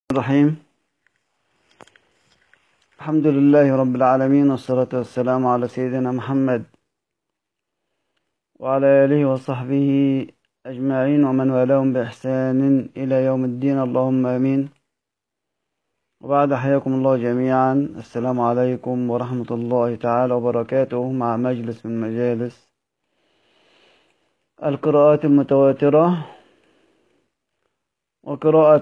الرحيم الحمد لله رب العالمين والصلاة والسلام على سيدنا محمد وعلى آله وصحبه أجمعين ومن والاهم بإحسان إلى يوم الدين اللهم آمين وبعد حياكم الله جميعا السلام عليكم ورحمة الله تعالى وبركاته مع مجلس من مجالس القراءات المتواترة وقراءة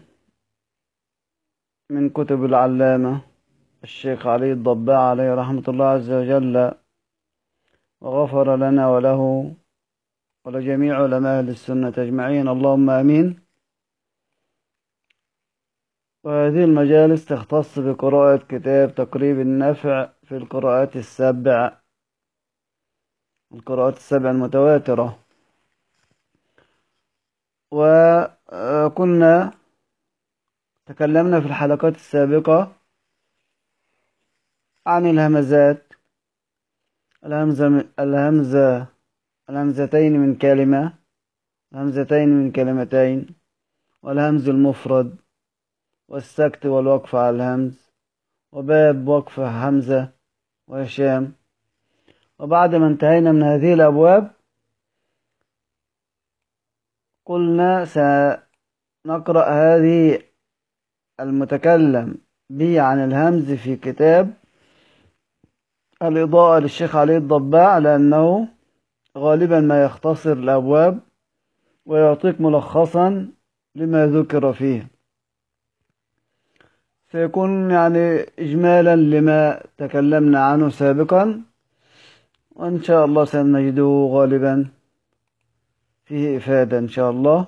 من كتب العلامة الشيخ علي الضباع عليه رحمة الله عز وجل وغفر لنا وله ولجميع علماء أهل السنة أجمعين اللهم آمين وهذه المجالس تختص بقراءة كتاب تقريب النفع في القراءات السبع القراءات السبع المتواترة وكنا تكلمنا في الحلقات السابقة عن الهمزات الهمزة الهمزة الهمزتين من كلمة الهمزتين من كلمتين والهمز المفرد والسكت والوقف على الهمز وباب وقف همزة وهشام وبعد ما انتهينا من هذه الأبواب قلنا سنقرأ هذه المتكلم به عن الهمز في كتاب الإضاءة للشيخ علي الضباع لأنه غالبا ما يختصر الأبواب ويعطيك ملخصا لما ذكر فيه سيكون يعني إجمالا لما تكلمنا عنه سابقا وإن شاء الله سنجده غالبا فيه إفادة إن شاء الله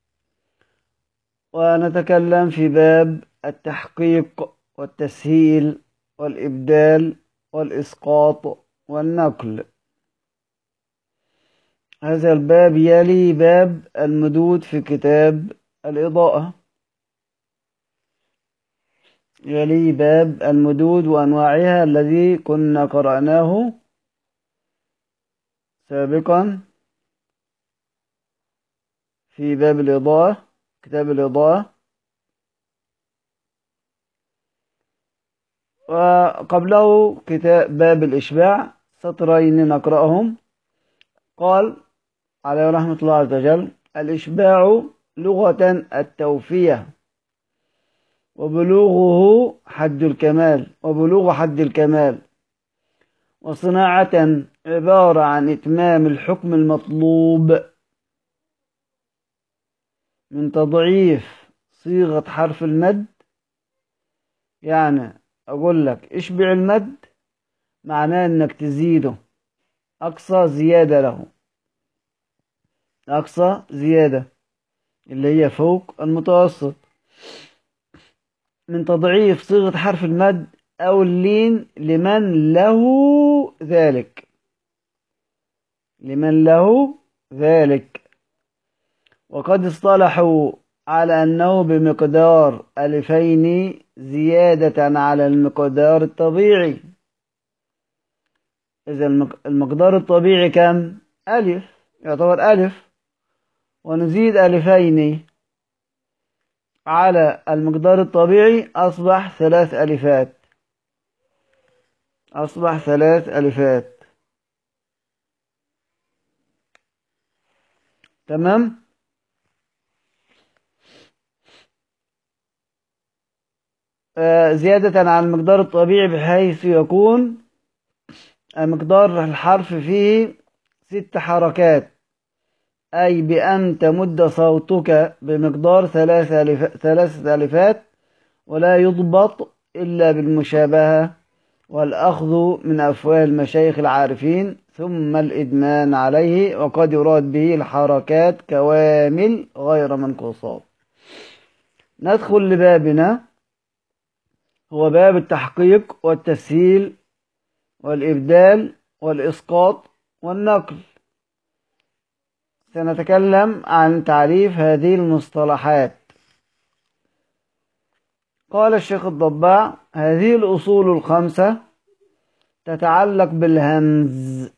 ونتكلم في باب التحقيق والتسهيل والإبدال والإسقاط والنقل هذا الباب يلي باب المدود في كتاب الإضاءة يلي باب المدود وأنواعها الذي كنا قرأناه سابقا في باب الإضاءة كتاب الإضاءة وقبله كتاب باب الإشباع سطرين نقرأهم قال عليه رحمة الله عز وجل الإشباع لغة التوفية وبلوغه حد الكمال وبلوغ حد الكمال وصناعة عبارة عن إتمام الحكم المطلوب من تضعيف صيغة حرف المد يعني أقول لك اشبع المد معناه إنك تزيده أقصى زيادة له أقصى زيادة اللي هي فوق المتوسط من تضعيف صيغة حرف المد أو اللين لمن له ذلك لمن له ذلك وقد اصطلحوا على أنه بمقدار ألفين زيادة على المقدار الطبيعي إذا المقدار الطبيعي كم؟ ألف يعتبر ألف ونزيد ألفين على المقدار الطبيعي أصبح ثلاث ألفات أصبح ثلاث ألفات تمام آه زيادة عن المقدار الطبيعي بحيث يكون مقدار الحرف فيه ست حركات أي بأن تمد صوتك بمقدار ثلاث ألف ثلاثة ألفات ولا يضبط إلا بالمشابهة والأخذ من أفواه المشايخ العارفين ثم الإدمان عليه وقد يراد به الحركات كوامل غير منقوصات ندخل لبابنا هو باب التحقيق والتسهيل والإبدال والإسقاط والنقل سنتكلم عن تعريف هذه المصطلحات قال الشيخ الضباع هذه الأصول الخمسة تتعلق بالهمز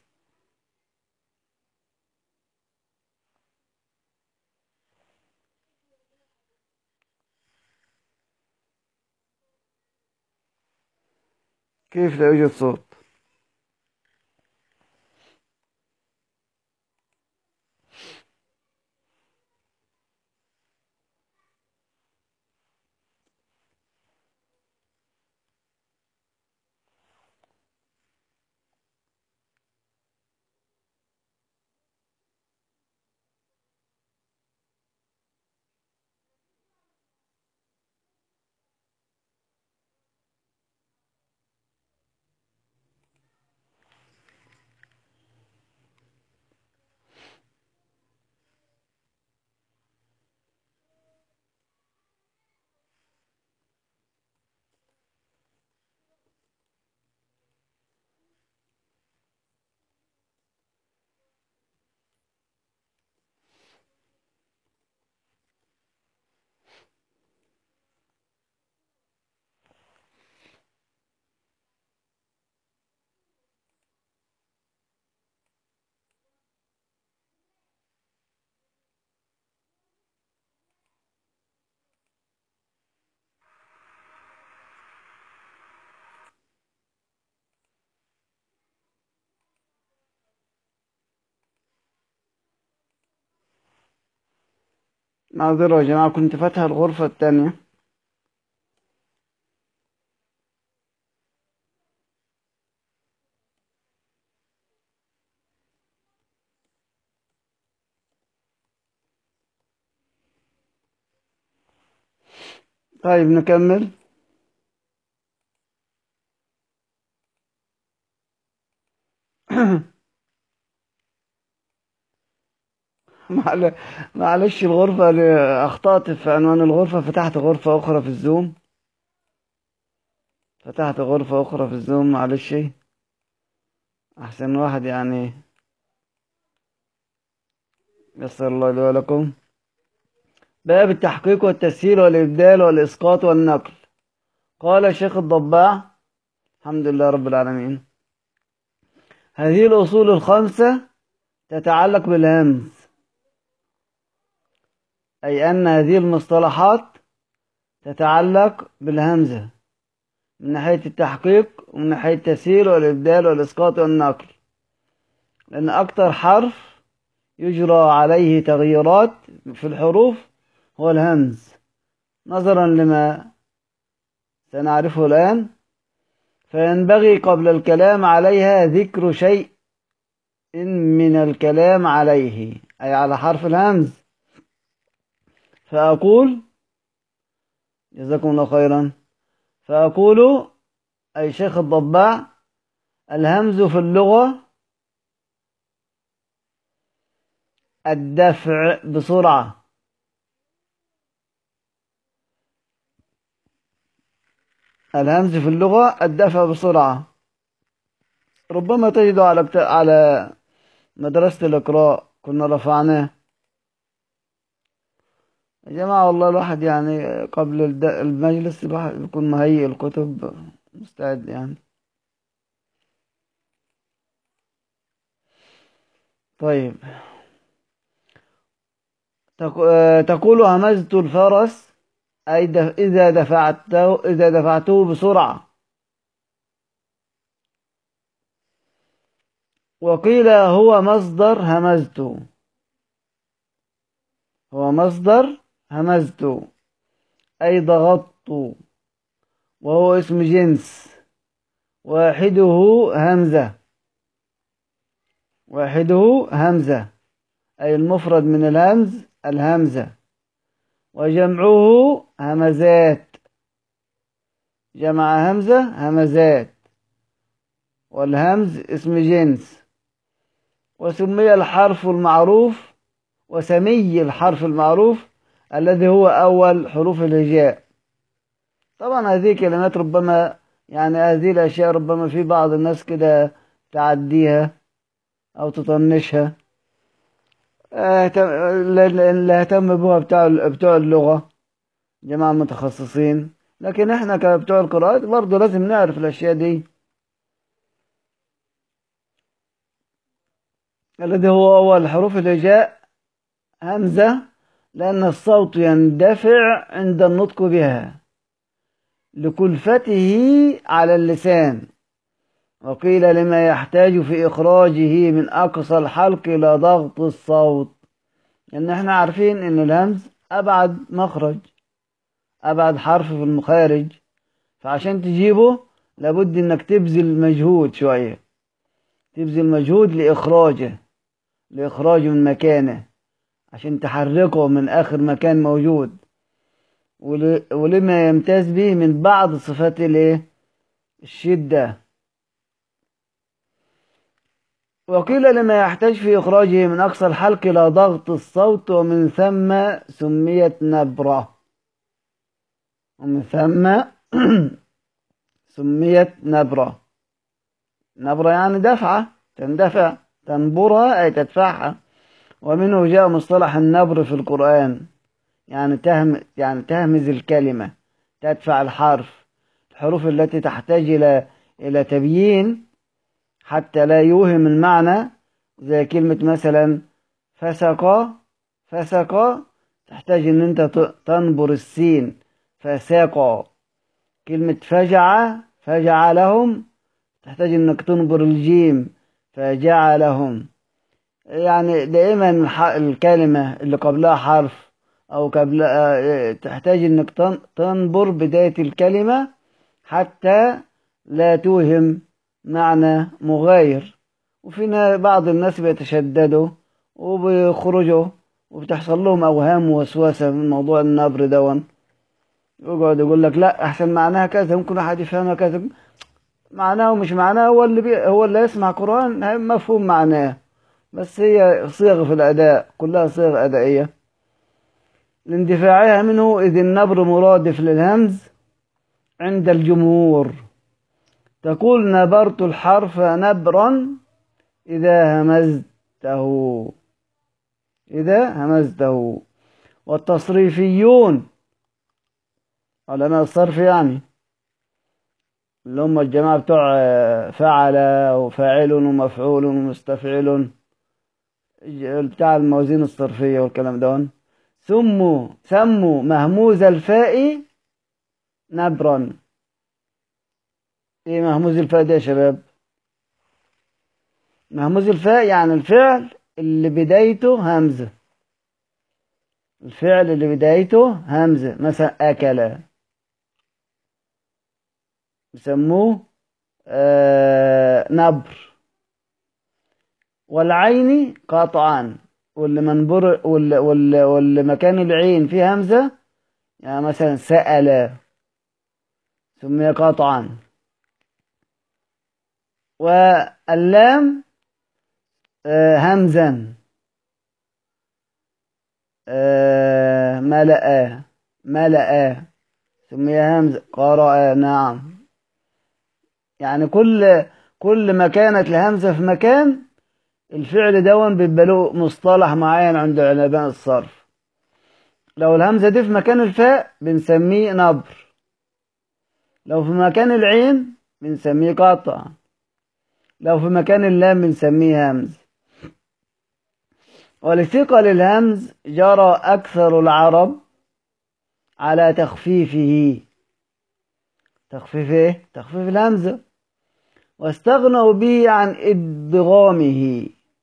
كيف لا يوجد صوت معذرة يا جماعة كنت فاتحة الغرفة التانية طيب نكمل معل- معلش الغرفة اللي أخطأت في عنوان الغرفة فتحت غرفة أخرى في الزوم فتحت غرفة أخرى في الزوم معلش أحسن واحد يعني يسر الله لي ولكم باب التحقيق والتسهيل والإبدال والإسقاط والنقل قال الشيخ الضباع الحمد لله رب العالمين هذه الأصول الخمسة تتعلق بالهمز أي أن هذه المصطلحات تتعلق بالهمزة من ناحية التحقيق ومن ناحية التسهيل والإبدال والإسقاط والنقل لأن أكثر حرف يجرى عليه تغييرات في الحروف هو الهمز نظرا لما سنعرفه الآن فينبغي قبل الكلام عليها ذكر شيء من الكلام عليه أي على حرف الهمز فأقول جزاكم الله خيرا فأقول أي شيخ الضباع الهمز في اللغة الدفع بسرعة الهمز في اللغة الدفع بسرعة ربما تجد على بتا... على مدرسة الإقراء كنا رفعناه يا جماعة والله الواحد يعني قبل الد... المجلس الواحد بيكون مهيئ الكتب مستعد يعني طيب تق- تقول همزت الفرس أي دف... إذا دفعته إذا دفعته بسرعة وقيل هو مصدر همزت هو مصدر همزت أي ضغطت وهو اسم جنس واحده همزة واحده همزة أي المفرد من الهمز الهمزة وجمعه همزات جمع همزة همزات والهمز اسم جنس وسمي الحرف المعروف وسمي الحرف المعروف الذي هو أول حروف الهجاء طبعا هذه كلمات ربما يعني هذه الأشياء ربما في بعض الناس كده تعديها أو تطنشها اللي اهتم بها بتوع بتوع اللغة جماعة متخصصين لكن احنا كبتوع القراءات برضه لازم نعرف الأشياء دي الذي هو أول حروف الهجاء همزة لأن الصوت يندفع عند النطق بها لكلفته على اللسان وقيل لما يحتاج في إخراجه من أقصى الحلق إلى ضغط الصوت لأن احنا عارفين إن الهمز أبعد مخرج أبعد حرف في المخارج فعشان تجيبه لابد إنك تبذل مجهود شوية تبذل مجهود لإخراجه لإخراجه من مكانه عشان تحركه من آخر مكان موجود ولما يمتاز به من بعض صفات الايه الشدة وقيل لما يحتاج في إخراجه من أقصى الحلق إلى ضغط الصوت ومن ثم سميت نبرة ومن ثم سميت نبرة نبرة يعني دفعة تندفع تنبرها أي تدفعها ومنه جاء مصطلح النبر في القرآن يعني تهم يعني تهمز الكلمة تدفع الحرف الحروف التي تحتاج إلى إلى تبيين حتى لا يوهم المعنى زي كلمة مثلا فسق فسق تحتاج إن أنت تنبر السين فساق كلمة فجع فجع لهم تحتاج إنك تنبر الجيم فجعلهم يعني دائما الكلمة اللي قبلها حرف أو قبل تحتاج إنك تنبر بداية الكلمة حتى لا توهم معنى مغاير وفينا بعض الناس بيتشددوا وبيخرجوا وبتحصل لهم أوهام ووسوسة من موضوع النبر دون يقعد يقول لك لا أحسن معناها كذا ممكن أحد يفهمها كذا معناه ومش معناه هو اللي بي هو اللي يسمع قرآن مفهوم معناه بس هي صيغ في الأداء كلها صيغ أدائية لاندفاعها منه إذ النبر مرادف للهمز عند الجمهور تقول نبرت الحرف نبرا إذا همزته إذا همزته والتصريفيون علماء الصرف يعني اللي هم الجماعة بتوع فعل وفاعل ومفعول ومستفعل بتاع الموازين الصرفية والكلام ده سموا سموا مهموز الفاء نبرا ايه مهموز الفاء ده يا شباب مهموز الفاء يعني الفعل اللي بدايته همزة الفعل اللي بدايته همزة مثلا أكل بيسموه آه نبر والعين قاطعان واللي منبر واللي, واللي, واللي مكان العين فيه همزة يعني مثلا سأل سمي قاطعا واللام آه همزا آه ملأ ملأ سمي همزة قرأ نعم يعني كل كل ما كانت الهمزة في مكان الفعل دون بيبقى له مصطلح معين عند علماء الصرف لو الهمزة دي في مكان الفاء بنسميه نبر لو في مكان العين بنسميه قطع لو في مكان اللام بنسميه همز ولثقل الهمز جرى أكثر العرب على تخفيفه تخفيف ايه؟ تخفيف الهمزة واستغنوا به عن ادغامه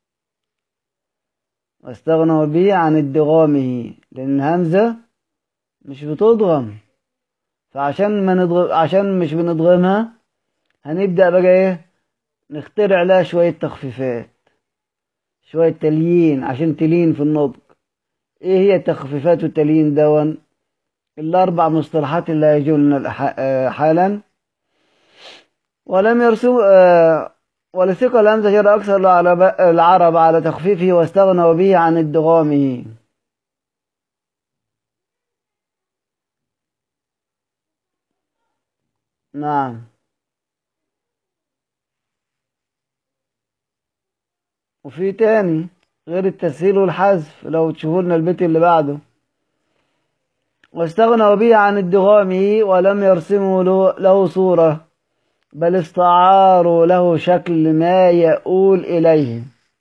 واستغنوا به عن ادغامه لأن همزة مش بتضغم فعشان ما ندغم عشان مش بندغمها هنبدأ بقى ايه نخترع لها شوية تخفيفات شوية تليين عشان تلين في النطق ايه هي تخفيفات التليين دون الأربع مصطلحات اللي هيجوا لنا حالا ولم يرسم ولثقة الهمزة جرى أكثر العرب على تخفيفه واستغنوا به عن ادغامه نعم وفي تاني غير التسهيل والحذف لو تشوفوا لنا البيت اللي بعده واستغنوا به عن ادغامه ولم يرسموا له صورة بل استعاروا له شكل ما يؤول إليه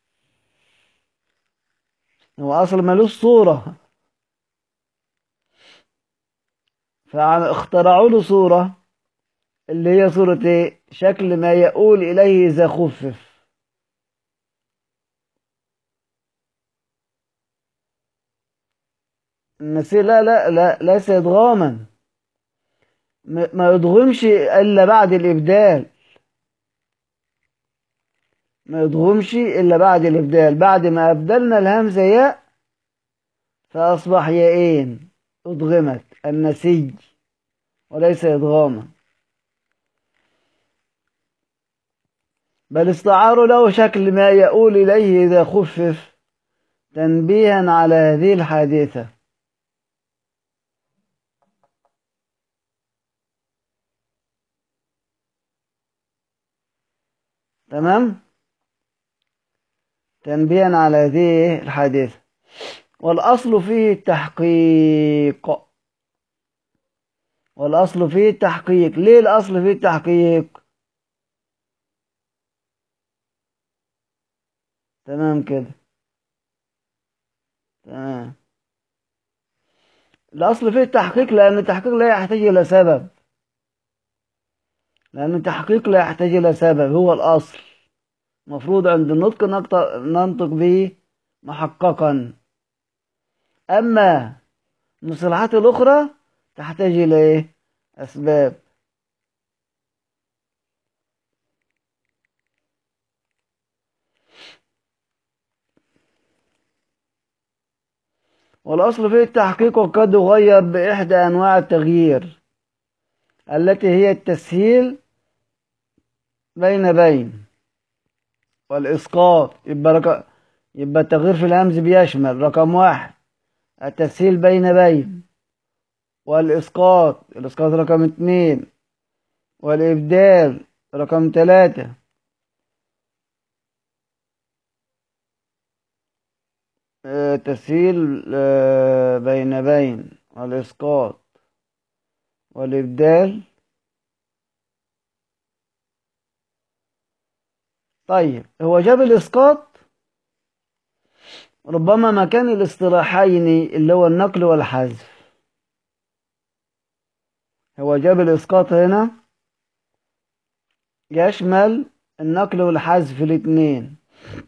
هو أصلا ملوش صورة فاخترعوا له صورة اللي هي صورة ايه شكل ما يقول إليه إذا خفف النسيء لا لا لا ليس إدغاما ما يضغمش إلا بعد الإبدال ما يضغمش إلا بعد الإبدال بعد ما أبدلنا الهمزة ياء فأصبح ياءين أضغمت النسيج وليس إضغاما بل استعاروا له شكل ما يؤول إليه إذا خفف تنبيها على هذه الحادثة تمام تنبيها على هذه الحادثة والأصل فيه التحقيق والأصل فيه التحقيق ليه الأصل فيه التحقيق تمام كده تمام الأصل فيه التحقيق لأن التحقيق لا يحتاج إلى سبب لأن التحقيق لا يحتاج إلى سبب هو الأصل المفروض عند النطق ننطق به محققا أما المصطلحات الأخرى تحتاج إلى إيه؟ أسباب والأصل في التحقيق وقد يغير بإحدى أنواع التغيير التي هي التسهيل بين بين والإسقاط يبقى, رق... يبقى التغيير في الهمز بيشمل رقم واحد التسهيل بين بين والإسقاط الإسقاط رقم اتنين والإبدال رقم تلاتة تسهيل بين بين والإسقاط والإبدال طيب هو جاب الإسقاط ربما مكان الاصطلاحين اللي هو النقل والحذف هو جاب الإسقاط هنا يشمل النقل والحذف الاثنين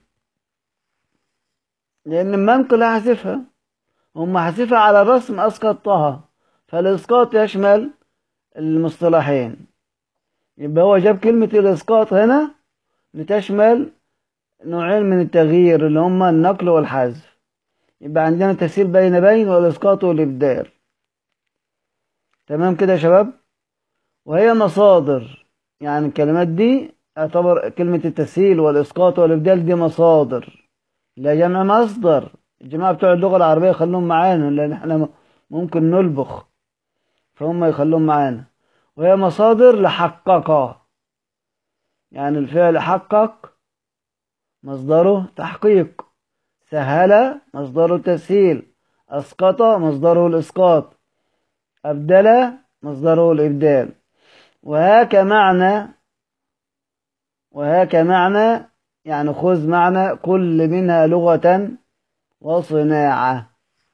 لأن المنقل هحذفها هم حذفها على الرسم أسقطتها فالإسقاط يشمل المصطلحين يبقى هو جاب كلمة الإسقاط هنا لتشمل نوعين من التغيير اللي هما النقل والحذف يبقى عندنا تسهيل بين بين والإسقاط والإبدال تمام كده يا شباب وهي مصادر يعني الكلمات دي اعتبر كلمة التسهيل والإسقاط والإبدال دي مصادر لا جمع مصدر الجماعة بتوع اللغة العربية خلوهم معانا لأن احنا ممكن نلبخ فهم يخلوهم معانا وهي مصادر لحقق يعني الفعل حقق مصدره تحقيق سهل مصدره تسهيل أسقط مصدره الإسقاط أبدل مصدره الإبدال وهاك معنى وهاك معنى يعني خذ معنى كل منها لغة وصناعة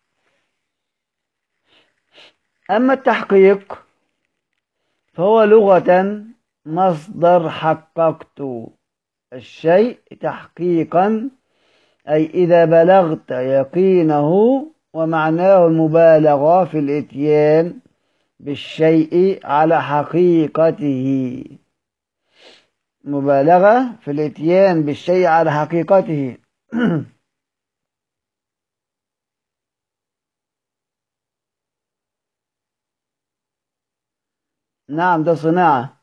أما التحقيق فهو لغة مصدر حققت الشيء تحقيقا أي إذا بلغت يقينه ومعناه المبالغة في الإتيان بالشيء على حقيقته مبالغة في الإتيان بالشيء على حقيقته نعم ده صناعة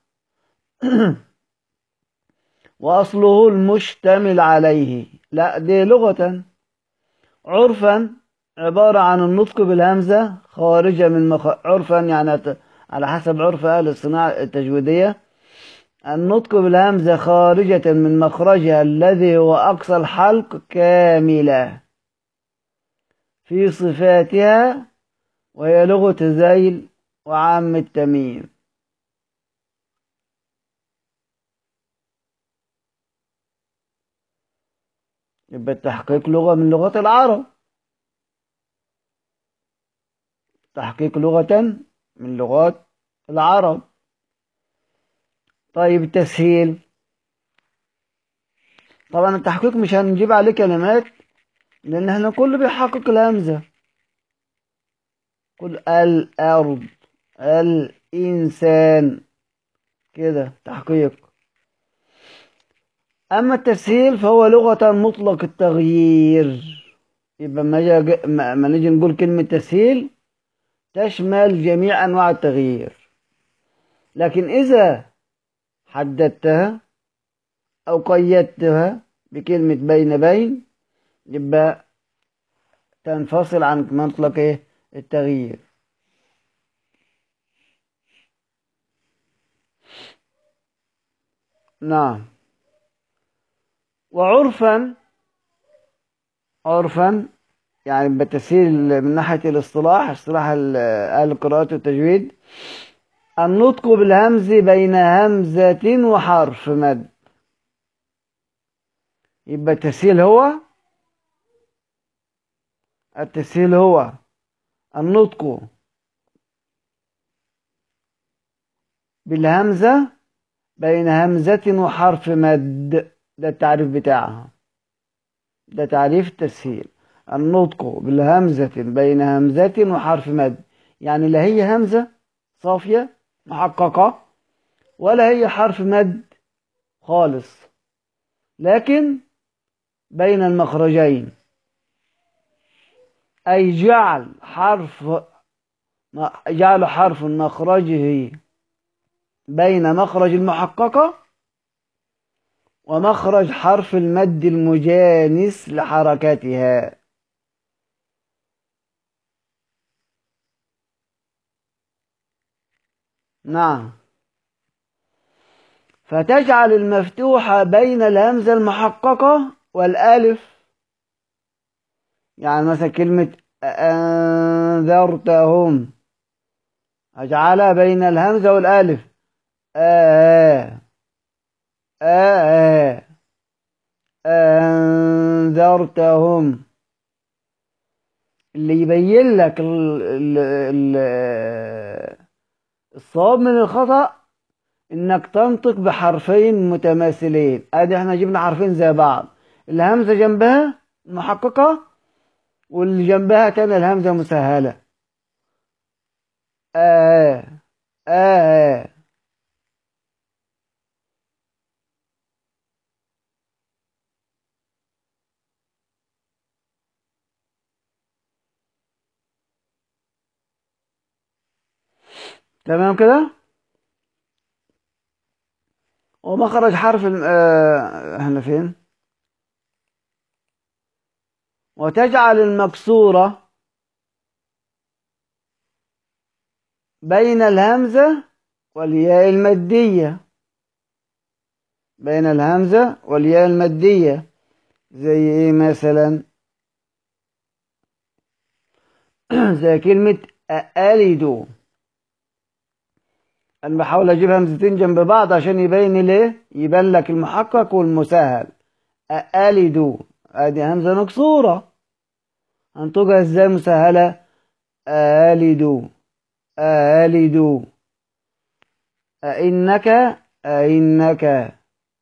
وأصله المشتمل عليه لا دي لغة عرفا عبارة عن النطق بالهمزة خارجة من مخ... عرفا يعني على حسب عرف أهل الصناعة التجويدية النطق بالهمزة خارجة من مخرجها الذي هو أقصى الحلق كاملة في صفاتها وهي لغة ذيل وعام التميم يبقى التحقيق لغة من لغات العرب تحقيق لغة من لغات العرب طيب التسهيل طبعا التحقيق مش هنجيب عليه كلمات لان احنا كله بيحقق الهمزة كل الارض الانسان كده تحقيق اما التسهيل فهو لغة مطلق التغيير يبقى ما, جا... ما... ما نيجي نقول كلمة تسهيل تشمل جميع انواع التغيير لكن اذا حددتها او قيدتها بكلمة بين بين يبقى تنفصل عن مطلق ايه التغيير نعم وعرفا عرفا يعني بالتسهيل من ناحية الاصطلاح اصطلاح أهل القراءة والتجويد النطق بالهمز بين همزة وحرف مد يبقى التسهيل هو التسهيل هو النطق بالهمزة بين همزة وحرف مد ده التعريف بتاعها ده تعريف التسهيل النطق بالهمزة بين همزة وحرف مد يعني لا هي همزة صافية محققة ولا هي حرف مد خالص لكن بين المخرجين أي جعل حرف جعل حرف مخرجه بين مخرج المحققة ومخرج حرف المد المجانس لحركاتها نعم فتجعل المفتوحة بين الهمزة المحققة والألف يعني مثلا كلمة أنذرتهم أجعلها بين الهمزة والألف آه آه أنذرتهم اللي يبين لك ال ال ال الصواب من الخطأ انك تنطق بحرفين متماثلين ادي احنا جبنا حرفين زي بعض الهمزة جنبها محققة واللي جنبها تاني الهمزة مسهلة آه آه تمام كده ومخرج حرف الم... آه... احنا فين وتجعل المكسورة بين الهمزة والياء المادية بين الهمزة والياء المادية زي ايه مثلا زي كلمة ألدو انا بحاول اجيب همزتين جنب بعض عشان يبين ليه يبان لك المحقق والمسهل ألدو ادي همزة مكسورة هنطقها ازاي مسهلة ألدو ألدو أئنك أئنك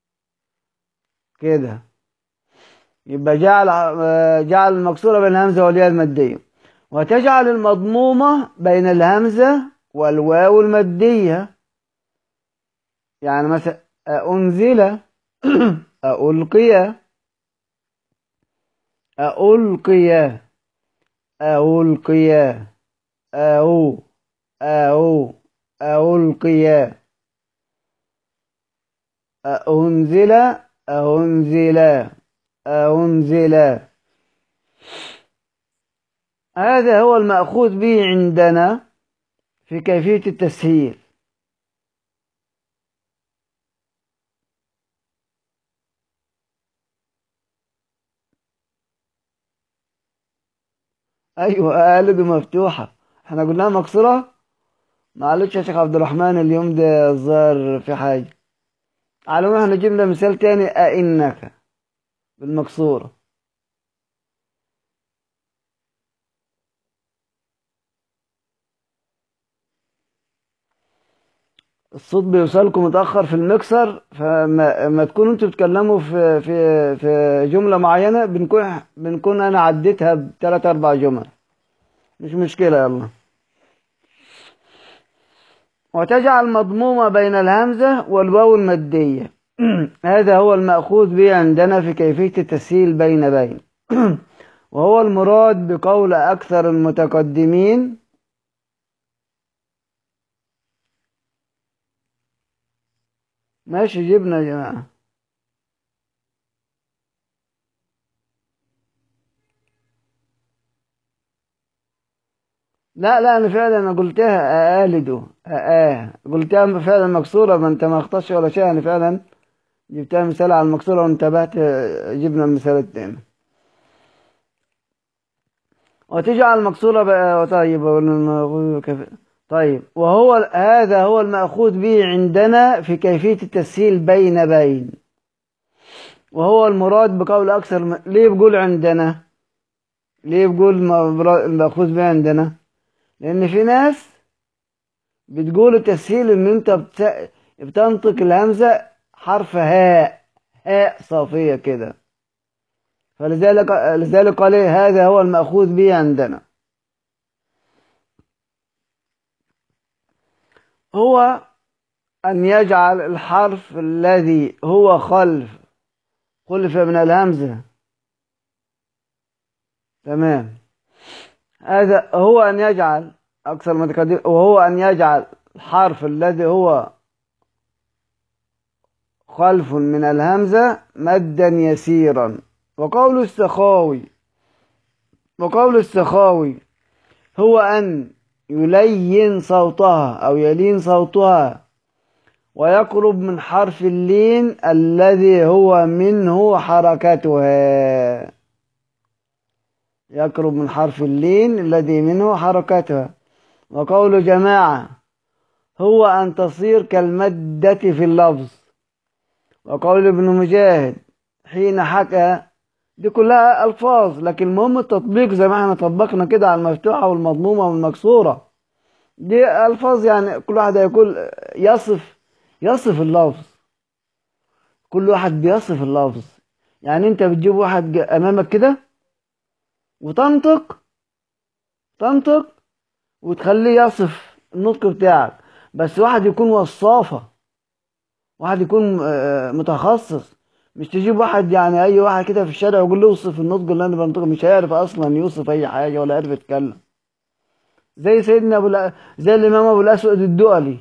كده يبقى جعل جعل المكسورة بين الهمزة والياء المادية وتجعل المضمومة بين الهمزة والواو المادية يعني مثلا أنزل ألقي ألقي ألقي أو أو ألقي أنزل أنزل أنزل هذا هو المأخوذ به عندنا في كيفية التسهيل أيوة قالب مفتوحة احنا قلناها مكسورة معلش يا شيخ عبد الرحمن اليوم ده الظاهر في حاجة على ما احنا جبنا مثال تاني أئنك بالمكسورة الصوت بيوصلكم متأخر في المكسر فما ما تكونوا انتوا بتتكلموا في في في جملة معينة بنكون بنكون انا عديتها بثلاث اربع جمل مش مشكلة يلا وتجعل مضمومة بين الهمزة والواو المادية هذا هو المأخوذ به عندنا في كيفية التسهيل بين بين وهو المراد بقول أكثر المتقدمين ماشي جبنا يا جماعة لا لا انا فعلا انا قلتها االد اه قلتها فعلا مكسوره ما انت ما اخطأش ولا شيء انا فعلا جبتها مثال على المكسوره وانتبهت جبنا المثال التاني وتجعل المكسوره بقى طيب طيب وهو هذا هو المأخوذ به عندنا في كيفية التسهيل بين بين وهو المراد بقول أكثر م... ليه بقول عندنا ليه بقول المأخوذ به عندنا لأن في ناس بتقول التسهيل إن أنت بت... بتنطق الهمزة حرف هاء هاء صافية كده فلذلك لذلك قال هذا هو المأخوذ به عندنا هو أن يجعل الحرف الذي هو خلف خلف من الهمزة تمام هذا هو أن يجعل أكثر ما تقدم وهو أن يجعل الحرف الذي هو خلف من الهمزة مدا يسيرا وقول السخاوي وقول السخاوي هو أن يلين صوتها أو يلين صوتها ويقرب من حرف اللين الذي هو منه حركتها يقرب من حرف اللين الذي منه حركتها وقول جماعة هو أن تصير كالمدة في اللفظ وقول ابن مجاهد حين حكى دي كلها ألفاظ لكن المهم التطبيق زي ما احنا طبقنا كده على المفتوحة والمضمومة والمكسورة دي ألفاظ يعني كل واحد هيقول يصف يصف اللفظ كل واحد بيصف اللفظ يعني انت بتجيب واحد امامك كده وتنطق تنطق وتخليه يصف النطق بتاعك بس واحد يكون وصافة واحد يكون متخصص مش تجيب واحد يعني اي واحد كده في الشارع ويقول له اوصف النطق اللي انا بنطقه مش هيعرف اصلا يوصف اي حاجه ولا يعرف يتكلم زي سيدنا ابو الأ... زي الامام ابو الاسود الدؤلي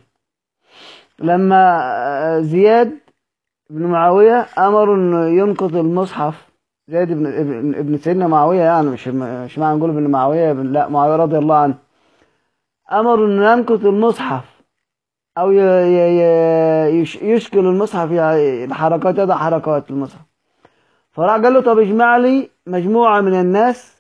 لما زياد بن معاويه امر انه ينقض المصحف زيد بن ابن, ابن سيدنا معاويه يعني مش مش معنى نقول ابن معاويه لا معاويه رضي الله عنه امر انه ينقض المصحف او ي... ي... يشكل المصحف يعني الحركات يضع حركات المصحف فراح قال له طب اجمع لي مجموعه من الناس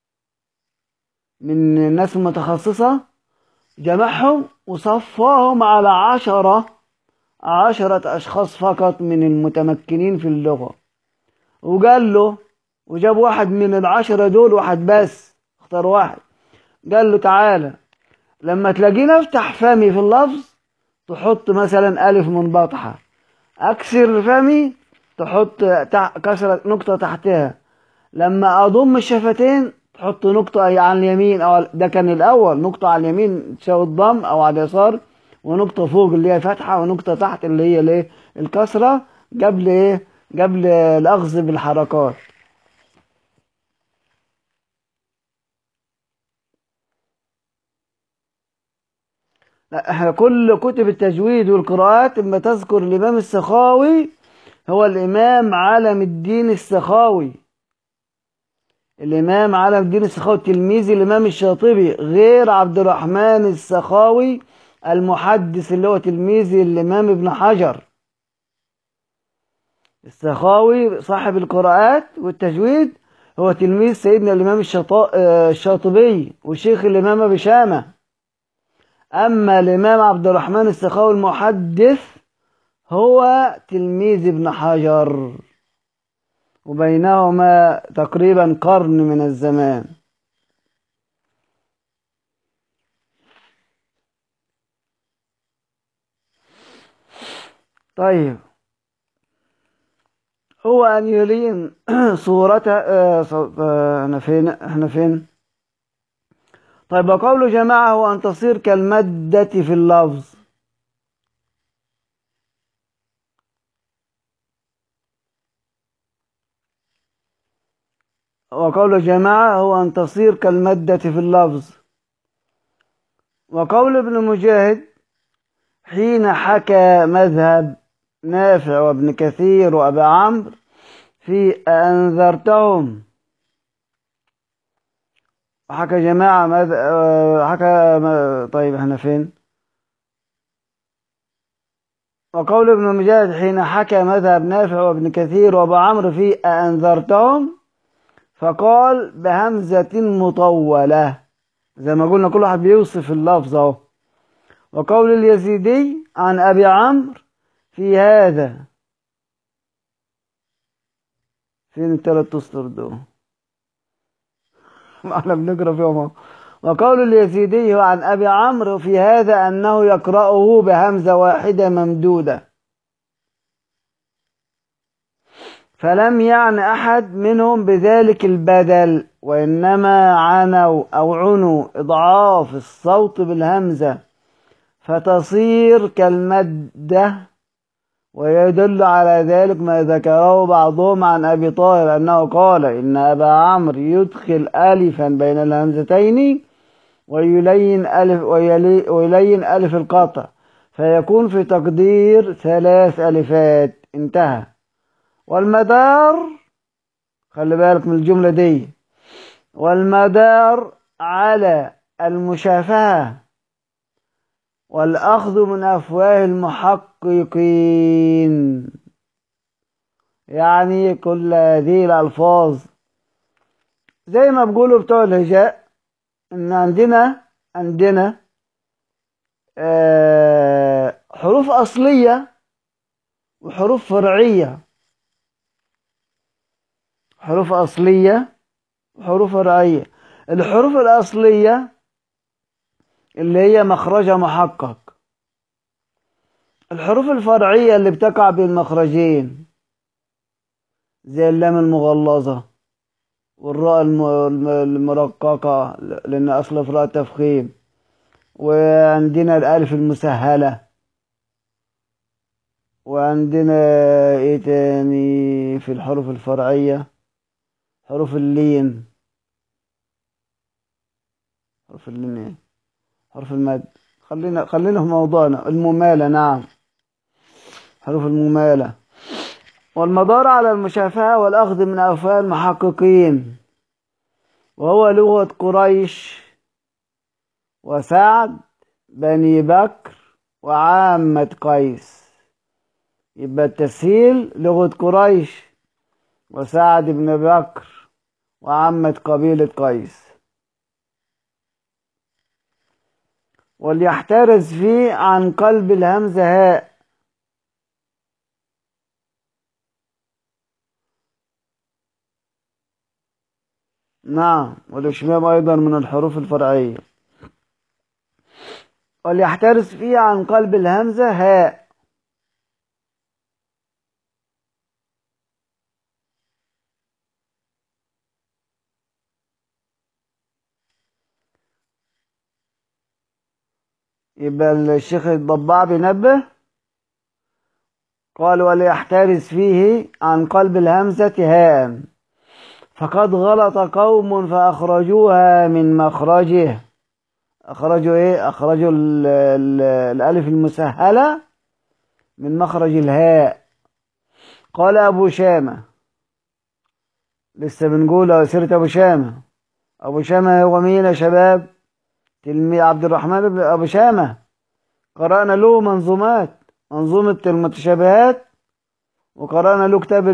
من الناس المتخصصة جمعهم وصفاهم على عشرة عشرة أشخاص فقط من المتمكنين في اللغة وقال له وجاب واحد من العشرة دول واحد بس اختار واحد قال له تعالى لما تلاقيني افتح فمي في اللفظ تحط مثلا ألف منبطحة أكسر فمي تحط كسرة نقطة تحتها لما أضم الشفتين تحط نقطة على اليمين أو ده كان الأول نقطة على اليمين تساوي الضم أو على اليسار ونقطة فوق اللي هي فتحة ونقطة تحت اللي هي الايه الكسرة قبل ايه قبل الأخذ بالحركات لا احنا كل كتب التجويد والقراءات اما تذكر الإمام السخاوي هو الإمام علم الدين السخاوي الإمام علم الدين السخاوي تلميذ الإمام الشاطبي غير عبد الرحمن السخاوي المحدث اللي هو تلميذ الإمام ابن حجر السخاوي صاحب القراءات والتجويد هو تلميذ سيدنا الإمام الشاطبي وشيخ الإمام أبي شامة أما الإمام عبد الرحمن السخاوي المحدث هو تلميذ ابن حجر وبينهما تقريبا قرن من الزمان طيب هو أن يلين صورة آه، ص- آه، احنا فين احنا فين طيب وقول جماعة هو أن تصير كالمادة في اللفظ وقول جماعة هو أن تصير كالمادة في اللفظ وقول ابن مجاهد حين حكى مذهب نافع وابن كثير وأبا عمرو في أنذرتهم حكى جماعة ماذا آه، حكى ما- طيب احنا فين وقول ابن مجاهد حين حكى مذهب نافع وابن كثير وابو عمرو في أنذرتهم فقال بهمزة مطولة زي ما قلنا كل واحد بيوصف اللفظ اهو وقول اليزيدي عن أبي عمرو في هذا فين التلات أسطر دول احنا بنقرا فيهم اهو وقول اليزيدي عن أبي عمرو في هذا أنه يقرأه بهمزة واحدة ممدودة فلم يعني أحد منهم بذلك البدل وإنما عنوا أو عنوا إضعاف الصوت بالهمزة فتصير كالمدة ويدل على ذلك ما ذكره بعضهم عن أبي طاهر أنه قال إن أبا عمرو يدخل ألفا بين الهمزتين ويلين ألف, ويلي ويلين ألف القطع فيكون في تقدير ثلاث ألفات انتهى والمدار خلي بالك من الجملة دي والمدار على المشافهة والأخذ من أفواه المحققين يعني كل هذه الألفاظ زي ما بيقولوا بتوع الهجاء إن عندنا عندنا آه، حروف أصلية وحروف فرعية حروف أصلية وحروف فرعية الحروف الأصلية اللي هي مخرجها محقق الحروف الفرعية اللي بتقع بين مخرجين زي اللام المغلظة والراء الم- الم- المرققة لأن أصل في راء تفخيم وعندنا الألف المسهلة وعندنا ايه تاني في الحروف الفرعية حروف اللين حروف اللين ايه حروف المد خلينا خلينا في موضوعنا الممالة نعم حروف الممالة والمدار على المشافهة والأخذ من أفواه المحققين وهو لغة قريش وسعد بني بكر وعامة قيس يبقى التسهيل لغة قريش وسعد بن بكر وعامة قبيلة قيس وليحترز فيه عن قلب الهمزة هاء نعم والإشمام أيضا من الحروف الفرعية وليحترز فيه عن قلب الهمزة هاء يبقى الشيخ الضباع بينبه قال وليحترز فيه عن قلب الهمزة هاء فقد غلط قوم فأخرجوها من مخرجه أخرجوا إيه أخرجوا ال ال الألف المسهلة من مخرج الهاء قال أبو شامة لسه بنقول سيرة أبو شامة أبو شامة هو مين يا شباب تلميذ عبد الرحمن بن أبو شامة قرأنا له منظومات منظومة المتشابهات وقرأنا له كتاب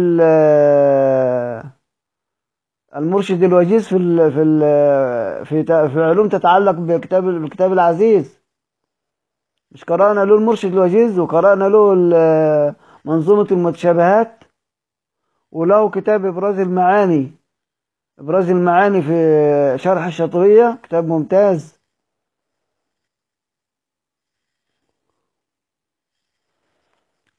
المرشد الوجيز في ال في ال في في علوم تتعلق بكتاب الكتاب العزيز مش قرأنا له المرشد الوجيز وقرأنا له منظومة المتشابهات وله كتاب إبراز المعاني إبراز المعاني في شرح الشاطبية كتاب ممتاز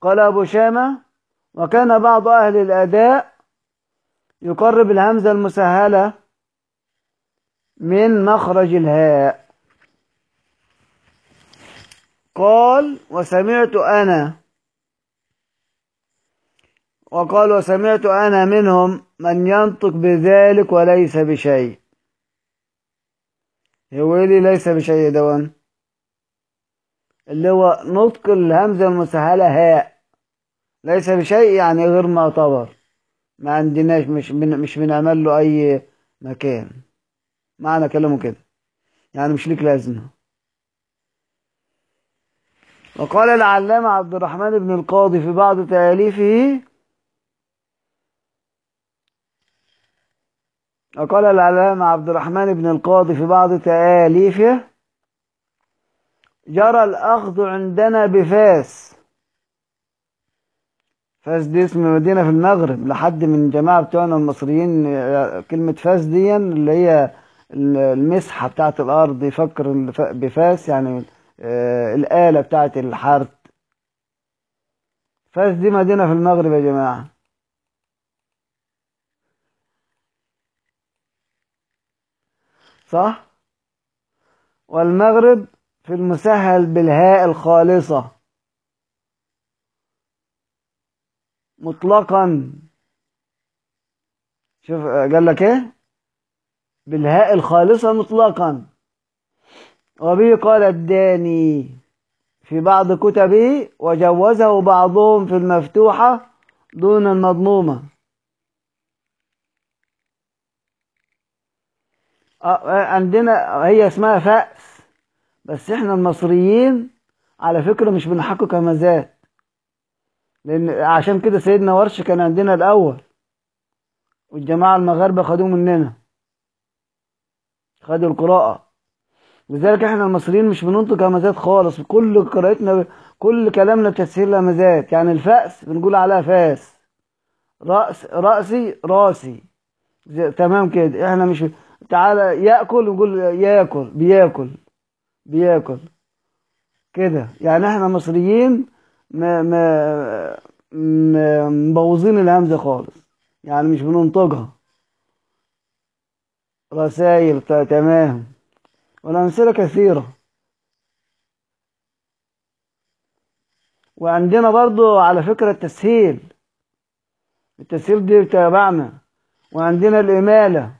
قال أبو شامة وكان بعض أهل الأداء يقرب الهمزة المسهلة من مخرج الهاء قال وسمعت أنا وقال وسمعت أنا منهم من ينطق بذلك وليس بشيء هو لي ليس بشيء دوان اللي هو نطق الهمزة المسهلة هاء ليس بشيء يعني غير معتبر ما عندناش مش بن مش بنعمل له أي مكان معنى كلامه كده يعني مش ليك لازمة وقال العلامة عبد الرحمن بن القاضي في بعض تأليفه وقال العلامة عبد الرحمن بن القاضي في بعض تآليفه جرى الأخذ عندنا بفاس فاس دي اسم مدينة في المغرب لحد من جماعة بتوعنا المصريين كلمة فاس دي اللي هي المسحة بتاعت الأرض يفكر بفاس يعني الآلة بتاعت الحرث فاس دي مدينة في المغرب يا جماعة صح والمغرب في المسهل بالهاء الخالصة مطلقا شوف قال لك ايه بالهاء الخالصة مطلقا وبه قال الداني في بعض كتبه وجوزه بعضهم في المفتوحة دون المضمومة عندنا هي اسمها فأس بس احنا المصريين على فكرة مش بنحقق همزات لان عشان كده سيدنا ورش كان عندنا الاول والجماعة المغاربة خدوه مننا خدوا القراءة لذلك احنا المصريين مش بننطق همزات خالص كل قراءتنا كل كلامنا بتسهيل همزات يعني الفأس بنقول عليها فاس رأس رأسي راسي تمام كده احنا مش تعالى ياكل نقول ياكل بياكل بياكل كده يعني احنا مصريين ما ما مبوظين الهمزه خالص يعني مش بننطقها رسائل تمام والامثله كثيره وعندنا برضو على فكره التسهيل التسهيل دي تابعنا وعندنا الاماله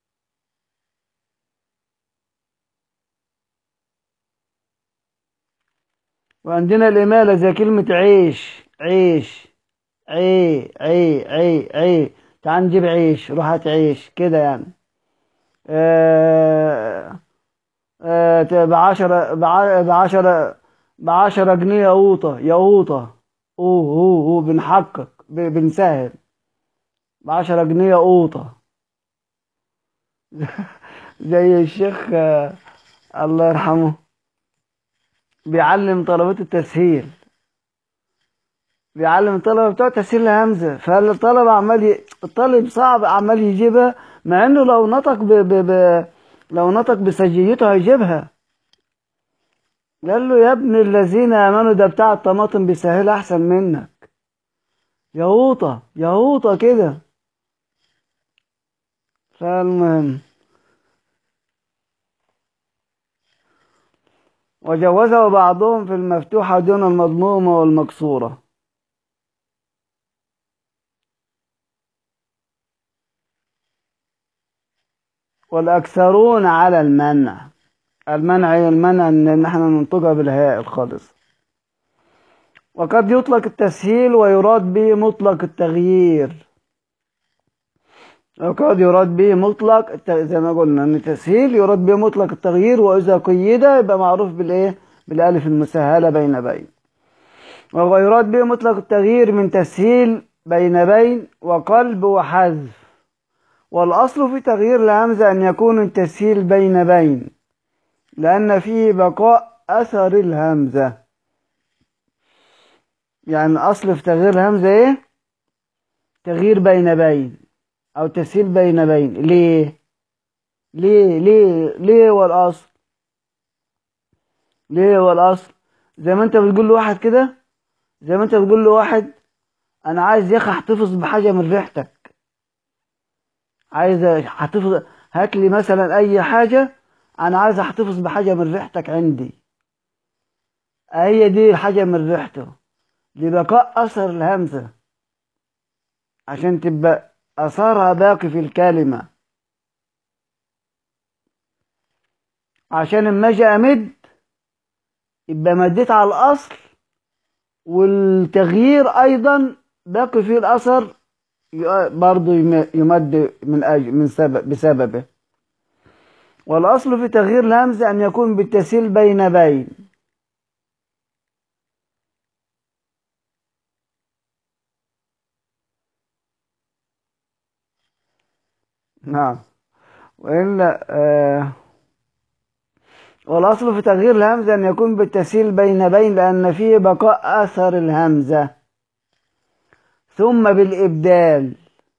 وعندنا الإمالة زي كلمة عيش عيش عي عي عي عي تعال نجيب عيش روح هات عيش كده يعني آه آه بعشرة بعشرة بعشرة جنيه ياقوطة ياقوطة اوه اوه اوه بنحقق بنسهل بعشرة جنيه ياقوطة زي الشيخ آه الله يرحمه بيعلم طلبات التسهيل بيعلم الطلبة بتوع تسهيل الهمزة فالطلبة عمال ي... الطالب صعب عمال يجيبها مع انه لو نطق ب... ب... ب... لو نطق بسجيته هيجيبها قال له يا ابن الذين امنوا ده بتاع الطماطم بيسهل احسن منك يهوطة يهوطة كده فالمهم وجوزه بعضهم في المفتوحة دون المضمومة والمكسورة والأكثرون على المنع المنع هي المنع ان احنا ننطقها بالهاء الخالص وقد يطلق التسهيل ويراد به مطلق التغيير وقد يراد به مطلق زي ما قلنا ان التسهيل يراد به مطلق التغيير واذا قيد يبقى معروف بالايه بالالف المسهله بين بين ويراد به مطلق التغيير من تسهيل بين بين وقلب وحذف والاصل في تغيير الهمزه ان يكون التسهيل بين بين لان فيه بقاء اثر الهمزه يعني الاصل في تغيير الهمزه ايه تغيير بين بين او تسهيل بين بين ليه ليه ليه ليه هو الاصل ليه هو الاصل زي ما انت بتقول لواحد كده زي ما انت تقول له واحد انا عايز يا اخي احتفظ بحاجه من ريحتك عايز احتفظ هات لي مثلا اي حاجه انا عايز احتفظ بحاجه من ريحتك عندي هي دي حاجه من ريحته لبقاء اثر الهمزه عشان تبقى اثرها باقي في الكلمه عشان اما اجي امد يبقى مديت على الاصل والتغيير ايضا باقي فيه الاثر برضه يمد من أجل من سبب بسببه والاصل في تغيير الهمزه ان يكون بالتسهيل بين بين نعم والا آه والأصل في تغيير الهمزة أن يكون بالتسهيل بين بين لأن فيه بقاء أثر الهمزة ثم بالإبدال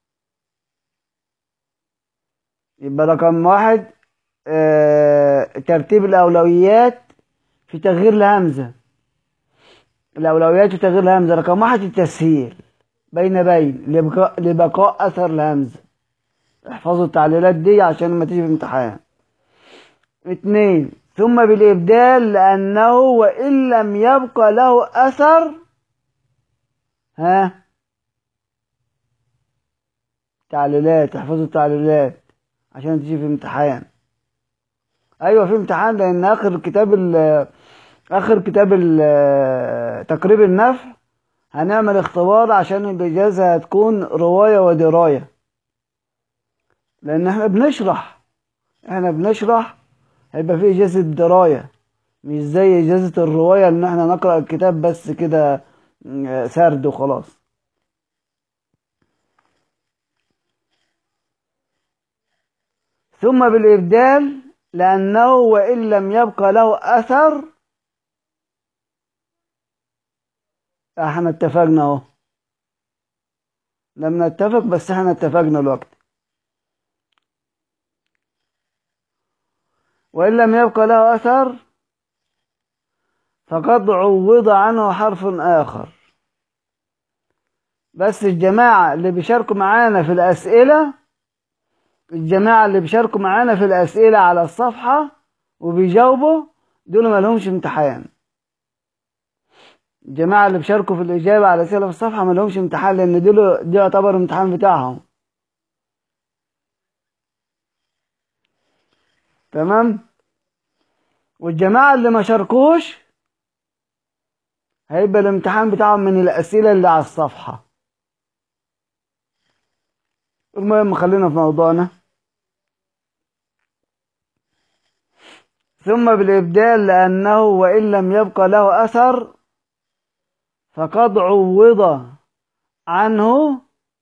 يبقى رقم واحد اه ترتيب الأولويات في تغيير الهمزة الأولويات في تغيير الهمزة رقم واحد التسهيل بين بين لبقاء, لبقاء أثر الهمزة احفظوا التعليلات دي عشان ما تيجي في امتحان اتنين ثم بالإبدال لأنه وإن لم يبقى له أثر ها تعليلات احفظوا التعليلات عشان تجي في امتحان أيوة في امتحان لأن آخر كتاب آخر كتاب تقريب النفع هنعمل اختبار عشان الإجازة هتكون رواية ودراية لأن احنا بنشرح احنا بنشرح هيبقى في إجازة دراية مش زي إجازة الرواية إن احنا نقرأ الكتاب بس كده سرد وخلاص ثم بالإبدال لأنه وإن لم يبقى له أثر احنا اتفقنا اهو لم نتفق بس احنا اتفقنا الوقت وإن لم يبقى له أثر فقد عوض عنه حرف آخر بس الجماعة اللي بيشاركوا معانا في الأسئلة الجماعة اللي بيشاركوا معانا في الأسئلة على الصفحة وبيجاوبوا دول ما لهمش امتحان الجماعة اللي بيشاركوا في الإجابة على الأسئلة في الصفحة ما لهمش امتحان لأن دول دي يعتبر امتحان بتاعهم تمام والجماعة اللي ما شاركوش هيبقى الامتحان بتاعهم من الأسئلة اللي على الصفحة المهم خلينا في موضوعنا ثم بالإبدال لأنه وإن لم يبقى له أثر فقد عوض عنه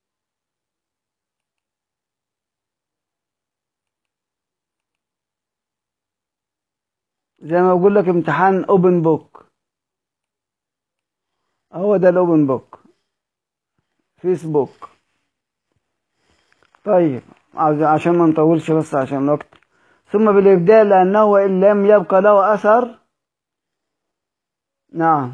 زي ما بقول لك امتحان اوبن بوك هو ده الاوبن بوك فيسبوك طيب عشان ما نطولش بس عشان الوقت ثم بالإبدال لأنه وإن لم يبقى له أثر نعم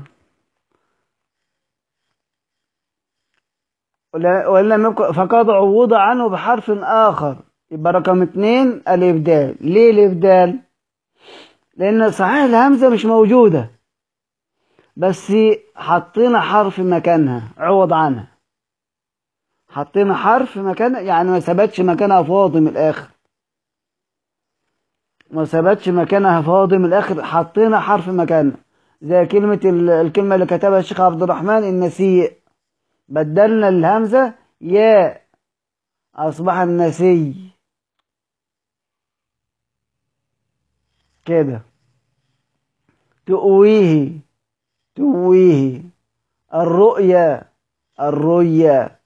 وإن لم يبقى فقد عوض عنه بحرف آخر يبقى رقم اتنين الإبدال ليه الإبدال؟ لأن صحيح الهمزة مش موجودة بس حطينا حرف مكانها عوض عنها حطينا حرف مكانها يعني ما ثبتش مكانها فاضي من الآخر ما ثبتش مكانها فاضي من الآخر حطينا حرف مكانها زي كلمة الكلمة اللي كتبها الشيخ عبد الرحمن النسيء بدلنا الهمزة يا أصبح النسي كده تؤويه تؤويه الرؤيا الرؤيا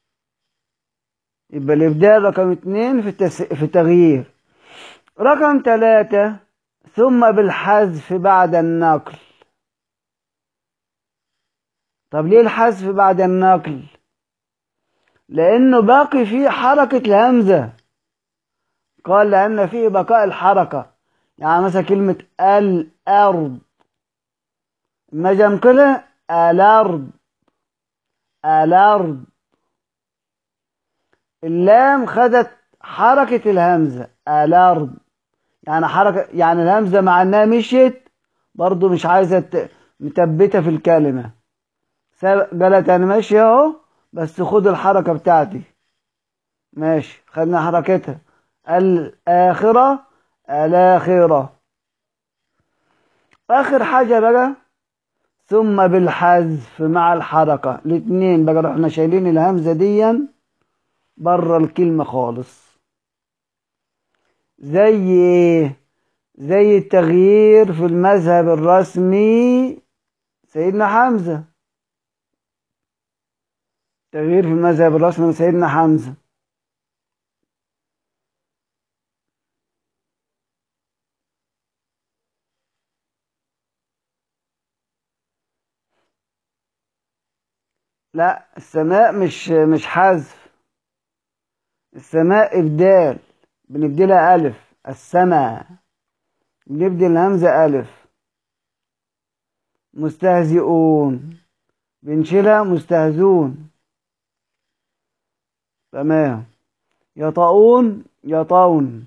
يبقى الإبدال رقم اتنين في, التس... في التغيير رقم ثلاثة ثم بالحذف بعد النقل طب ليه الحذف بعد النقل لأنه باقي فيه حركة الهمزة قال لأن فيه بقاء الحركة يعني مثلا كلمة الأرض ما جنقلها الأرض الأرض اللام خدت حركة الهمزة الأرض يعني حركة يعني الهمزة مع انها مشيت برضو مش عايزة ت- متبتة في الكلمة ساب- قالت انا ماشية اهو بس خد الحركة بتاعتي ماشي خدنا حركتها الآخرة الآخرة آخر حاجة بقى ثم بالحذف مع الحركة الاتنين بقى رحنا شايلين الهمزة ديا بره الكلمة خالص زي ايه زي التغيير في المذهب الرسمي سيدنا حمزة تغيير في المذهب الرسمي لسيدنا حمزة لا السماء مش مش حذف السماء إبدال بنبدلها ألف السماء بنبدل الهمزة ألف مستهزئون بنشيلها مستهزون تمام يطؤون يطون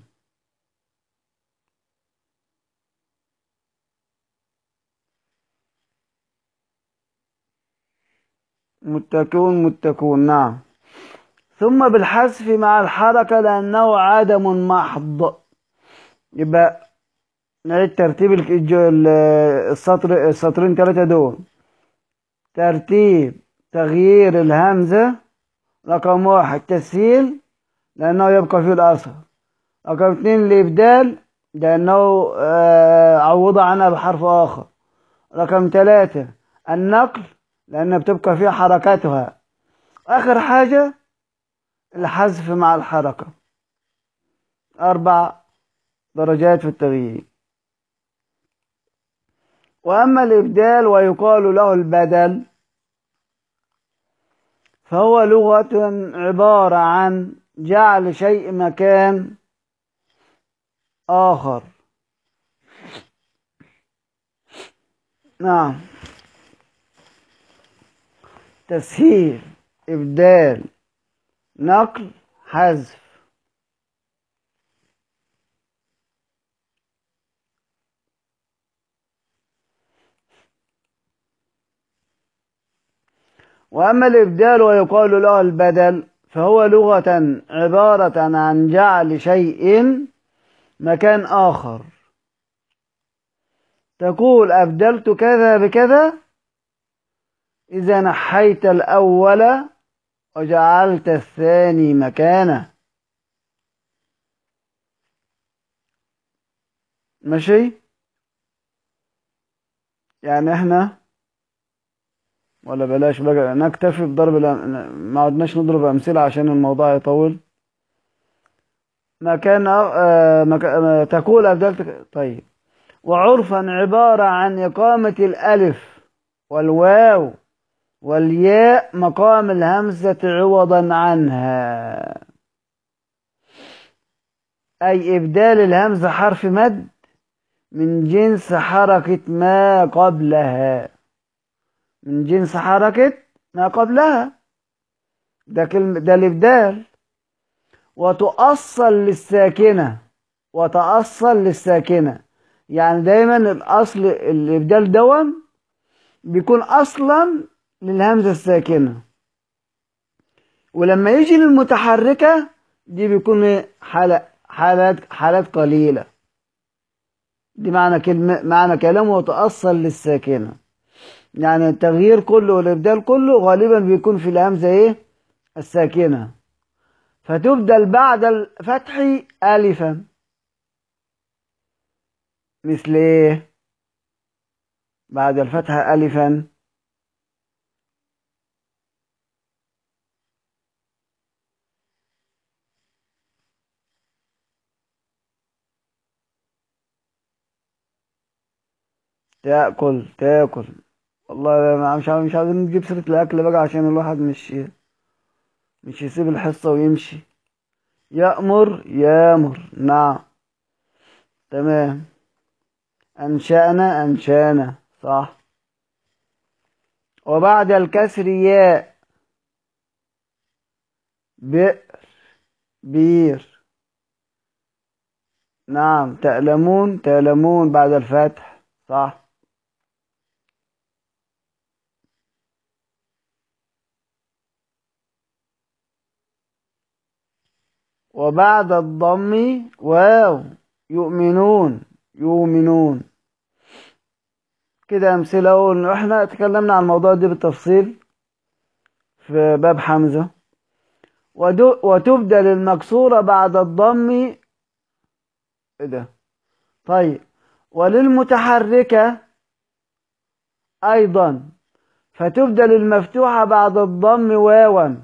متكون متكون نعم ثم بالحذف مع الحركة لأنه عدم محض يبقى نعيد ترتيب الك- الج- ال- السطر السطرين ثلاثة دول ترتيب تغيير الهمزة رقم واحد تسهيل لأنه يبقى فيه الأثر رقم اثنين الإبدال لأنه آه، عوض عنها بحرف آخر رقم ثلاثة النقل لأن بتبقى فيها حركاتها آخر حاجة الحذف مع الحركة أربع درجات في التغيير وأما الإبدال ويقال له البدل فهو لغة عبارة عن جعل شيء مكان آخر نعم تسهيل إبدال نقل حذف وأما الإبدال ويقال له البدل فهو لغة عبارة عن جعل شيء مكان آخر تقول أبدلت كذا بكذا إذا نحيت الأول وجعلت الثاني مكانه ماشي يعني احنا ولا بلاش بقى نكتفي بضرب الأم... ما عدناش نضرب أمثلة عشان الموضوع يطول مكان آه مك... آه تقول أبدلت طيب وعرفا عبارة عن إقامة الألف والواو والياء مقام الهمزة عوضا عنها أي إبدال الهمزة حرف مد من جنس حركة ما قبلها من جنس حركة ما قبلها ده كلمة ده الإبدال وتؤصل للساكنة وتأصل للساكنة يعني دايما الأصل الإبدال دون بيكون أصلا للهمزة الساكنة ولما يجي للمتحركة دي بيكون حالة حالات حالات قليلة دي معنى كلمة معنى كلامه وتأصل للساكنة يعني التغيير كله والإبدال كله غالبا بيكون في الهمزة إيه الساكنة فتبدل بعد الفتح ألفا مثل إيه بعد الفتح ألفا تاكل تاكل والله أنا مش عاوز مش عاوزين نجيب سيرة الأكل بقى عشان الواحد مش مش يسيب الحصة ويمشي يأمر يامر نعم تمام أنشأنا أنشانا صح وبعد الكسر ياء بئر بير نعم تألمون تألمون بعد الفتح صح وبعد الضم واو يؤمنون يؤمنون كده أمثلة وإحنا تكلمنا عن الموضوع ده بالتفصيل في باب حمزة وتبدل المكسورة بعد الضم ايه ده طيب وللمتحركة أيضا فتبدل المفتوحة بعد الضم واوا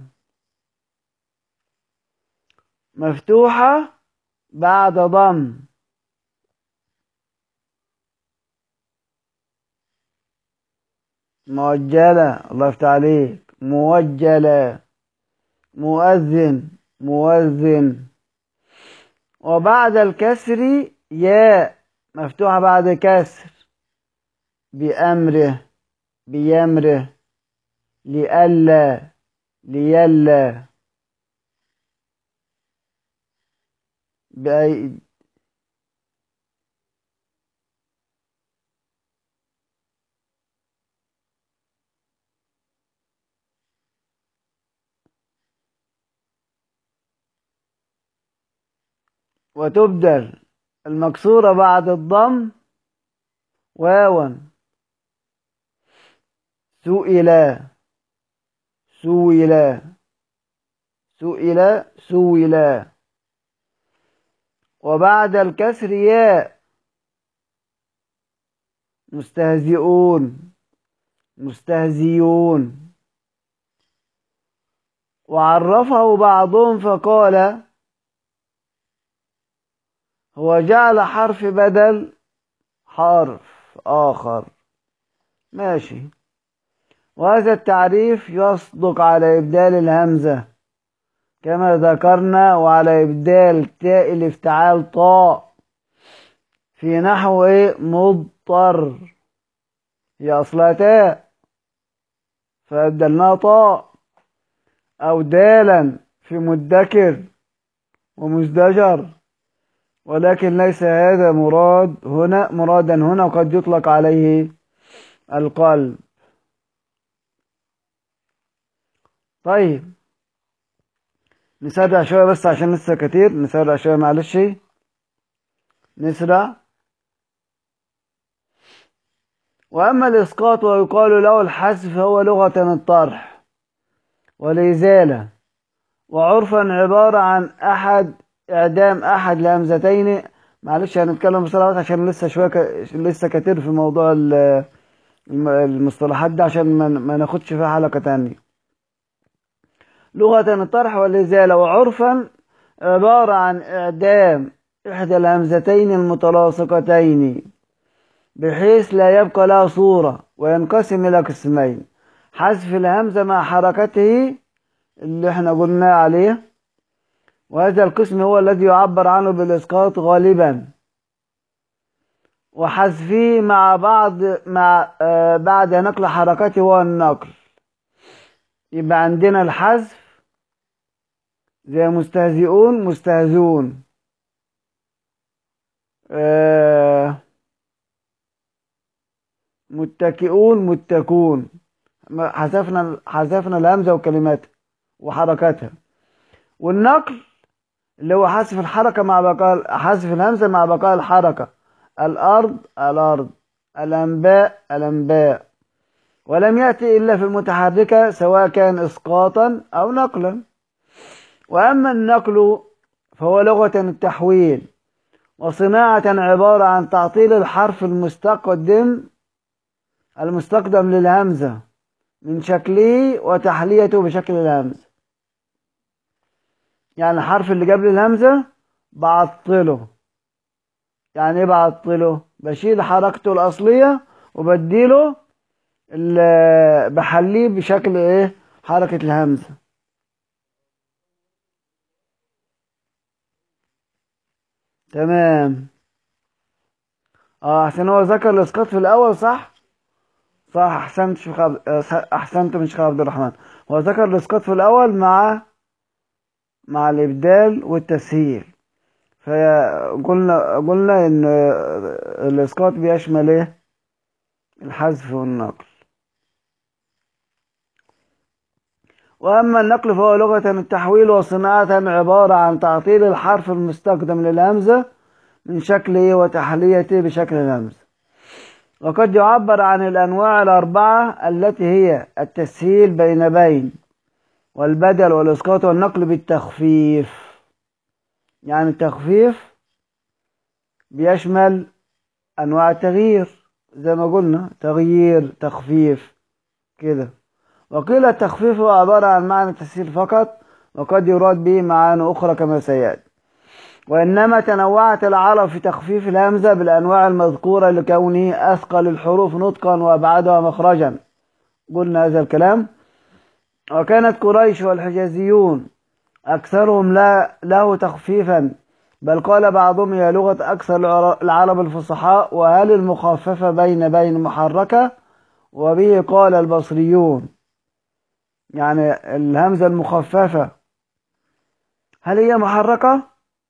مفتوحة بعد ضم موجلة الله يفتح عليك موجلة مؤذن مؤذن وبعد الكسر ياء مفتوحة بعد كسر بأمره بيمره لئلا ليلا بأي وتبدل المكسورة بعد الضم واوا سئل سئل سئل سئل وبعد الكسر ياء مستهزئون مستهزيون وعرفه بعضهم فقال هو جعل حرف بدل حرف آخر ماشي وهذا التعريف يصدق على إبدال الهمزة كما ذكرنا وعلى إبدال تاء الافتعال طاء في نحو إيه مضطر هي أصلها تاء فأبدلناها طاء أو دالا في مدكر ومزدجر ولكن ليس هذا مراد هنا مرادا هنا قد يطلق عليه القلب طيب نسرع شوية بس عشان لسه كتير نسرع شوية معلش نسرع وأما الإسقاط ويقال له الحذف هو لغة الطرح والإزالة وعرفا عبارة عن أحد إعدام أحد الهمزتين معلش هنتكلم بسرعة عشان لسه شوية ك... لسه كتير في موضوع المصطلحات ده عشان ما ناخدش فيها حلقة تانية لغة الطرح والإزالة وعرفا عبارة عن إعدام إحدى الهمزتين المتلاصقتين بحيث لا يبقى لها صورة وينقسم إلى قسمين حذف الهمزة مع حركته اللي احنا قلنا عليه وهذا القسم هو الذي يعبر عنه بالإسقاط غالبا وحذفه مع بعض مع آه بعد نقل حركته هو النقل يبقى عندنا الحذف زي مستهزئون مستهزون آه متكئون متكون حذفنا حذفنا الهمزه وكلماتها وحركاتها والنقل اللي هو حذف الحركه مع بقاء حذف الهمزه مع بقاء الحركه الارض الارض الانباء الانباء ولم ياتي الا في المتحركه سواء كان اسقاطا او نقلا واما النقل فهو لغه التحويل وصناعه عباره عن تعطيل الحرف المستقدم المستقدم للهمزة من شكله وتحليته بشكل الهمزة يعني الحرف اللي قبل الهمزة بعطله يعني ايه بعطله بشيل حركته الأصلية وبديله بحليه بشكل ايه حركة الهمزة تمام اه عشان هو ذكر الاسقاط في الاول صح صح أحسنت شيخ عبد... أحسنت من شيخ عبد الرحمن هو ذكر الإسقاط في الأول مع مع الإبدال والتسهيل فقلنا قلنا إن الإسقاط بيشمل إيه؟ الحذف والنقل وأما النقل فهو لغة التحويل وصناعة عبارة عن تعطيل الحرف المستخدم للهمزة من شكله وتحليته بشكل الهمزة وقد يعبر عن الأنواع الأربعة التي هي التسهيل بين بين والبدل والإسقاط والنقل بالتخفيف يعني التخفيف بيشمل أنواع التغيير زي ما قلنا تغيير تخفيف كده وقيل التخفيف هو عبارة عن معنى التسهيل فقط وقد يراد به معاني أخرى كما سيأتي وإنما تنوعت العرب في تخفيف الهمزة بالأنواع المذكورة لكونه أثقل الحروف نطقا وأبعدها مخرجا قلنا هذا الكلام وكانت قريش والحجازيون أكثرهم لا له تخفيفا بل قال بعضهم هي لغة أكثر العرب الفصحاء وهل المخففة بين بين محركة وبه قال البصريون يعني الهمزة المخففة هل هي محركة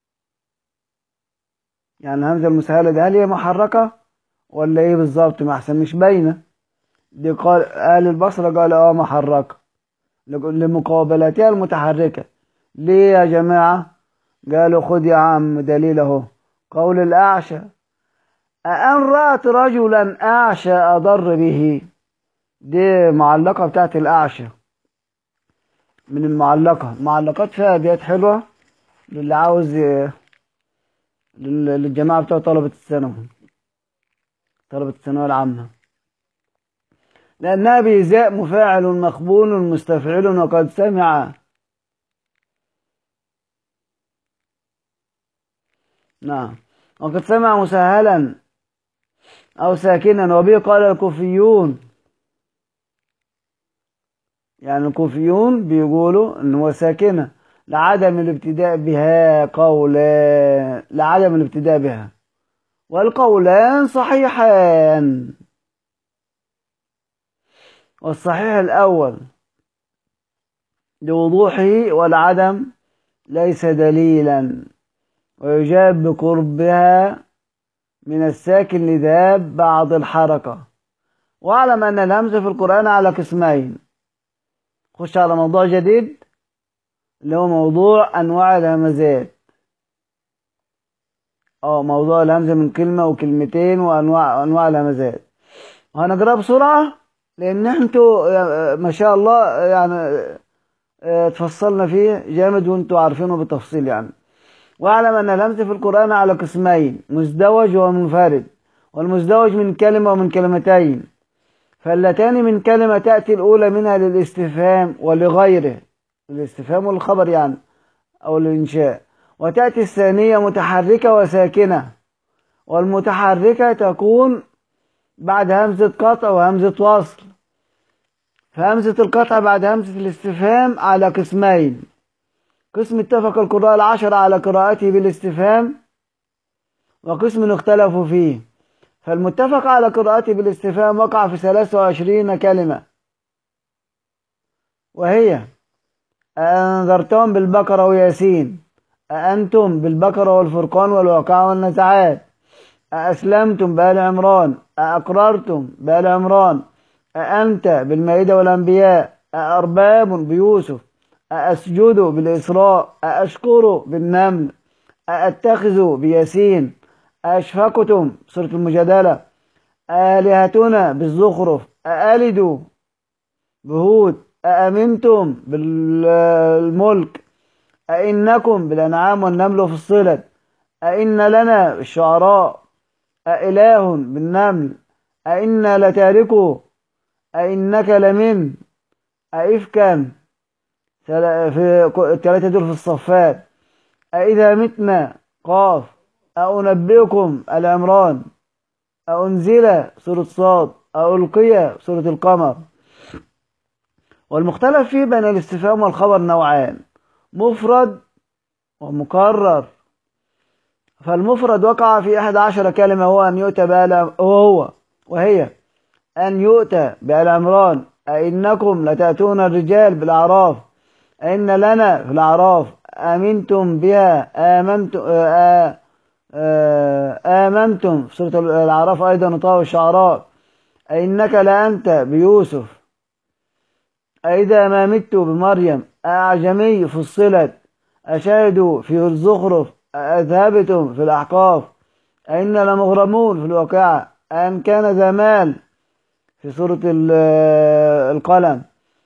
يعني الهمزة المسهلة دي هل هي محركة ولا ايه بالظبط ما احسن مش باينة دي قال اهل البصرة قال اه محركة لمقابلتها المتحركة ليه يا جماعة قالوا خد يا عم دليل اهو قول الأعشى أأن رأت رجلا أعشى أضر به دي معلقة بتاعت الأعشى من المعلقة المعلقات فيها أبيات حلوة للي عاوز للجماعة بتوع طلبة الثانوي طلبة الثانوية العامة لأنها بإزاء مفاعل مقبول مستفعل وقد سمع نعم وقد سمع مسهلا أو ساكنا وبه قال الكوفيون يعني الكوفيون بيقولوا إن هو ساكنة لعدم الابتداء بها قولان لعدم الابتداء بها والقولان صحيحان والصحيح الأول لوضوحه والعدم ليس دليلا ويجاب بقربها من الساكن لذاب بعض الحركة واعلم أن الهمزة في القرآن على قسمين خش على موضوع جديد اللي هو موضوع أنواع الهمزات اه موضوع الهمزة من كلمة وكلمتين وأنواع أنواع الهمزات وهنقرأ بسرعة لأن انتوا ما شاء الله يعني تفصلنا فيه جامد وانتوا عارفينه بالتفصيل يعني واعلم أن الهمزة في القرآن على قسمين مزدوج ومنفرد والمزدوج من كلمة ومن كلمتين فاللتان من كلمة تأتي الأولى منها للاستفهام ولغيره الاستفهام والخبر يعني أو الإنشاء وتأتي الثانية متحركة وساكنة والمتحركة تكون بعد همزة قطع وهمزة وصل فهمزة القطع بعد همزة الاستفهام على قسمين قسم اتفق القراء العشرة على قراءته بالاستفهام وقسم اختلفوا فيه فالمتفق على قراءته بالاستفهام وقع في 23 كلمة وهي أنذرتهم بالبقرة وياسين أأنتم بالبقرة والفرقان والواقعة والنزعات أأسلمتم بآل عمران أأقررتم بآل عمران أأنت بالمائدة والأنبياء أأرباب بيوسف أأسجد بالإسراء أأشكر بالنمل أأتخذ بياسين أأشفقتم سورة المجادلة آلهتنا بالزخرف أألد بهود أأمنتم بالملك أئنكم بالأنعام والنمل في الصلة أئن لنا الشعراء أإله بالنمل أئنا لتاركوا أئنك لمن أئفكا في الثلاثة دول في الصفات أإذا متنا قاف أنبئكم العمران أنزل سورة صاد ألقي سورة القمر والمختلف فيه بين الاستفهام والخبر نوعان مفرد ومكرر فالمفرد وقع في أحد عشر كلمة هو أن يؤتى بها وهو وهي أن يؤتى بآل عمران أئنكم لتأتون الرجال بالأعراف أئن لنا في الأعراف آمنتم بها آمنتم آه آمنتم في سورة الأعراف أيضا وطاو الشعراء أئنك لأنت بيوسف أئذا ما مت بمريم أعجمي فصلت أشاهدوا في الزخرف أذهبتم في الأحقاف أئن لمغرمون في الواقعة أن كان زمال في سورة القلم